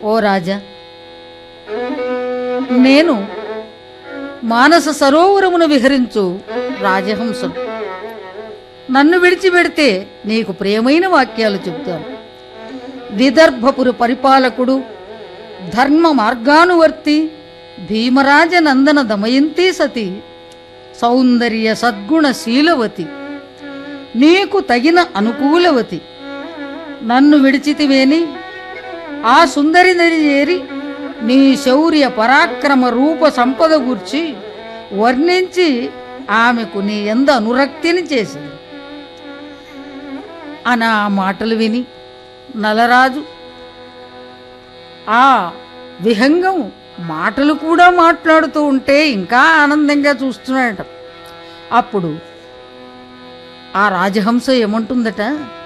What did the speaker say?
ఓ రాజా నేను మానస సరోవరమున విహరించు రాజహంసను నన్ను విడిచిపెడితే నీకు ప్రియమైన వాక్యాలు చెబుతాను విదర్భపురు పరిపాలకుడు ధర్మ మార్గానువర్తి భీమరాజ నందన దమయంతి సతి సౌందర్య సద్గుణ శీలవతి నీకు తగిన అనుకూలవతి నన్ను విడిచితివేని ఆ సుందరి నది చేరి నీ శౌర్య పరాక్రమ రూప సంపద గూర్చి వర్ణించి ఆమెకు నీ ఎంద అనురక్తిని చేసింది అని ఆ మాటలు విని నలరాజు ఆ విహంగం మాటలు కూడా మాట్లాడుతూ ఉంటే ఇంకా ఆనందంగా చూస్తున్నాడట అప్పుడు ఆ రాజహంస ఏమంటుందట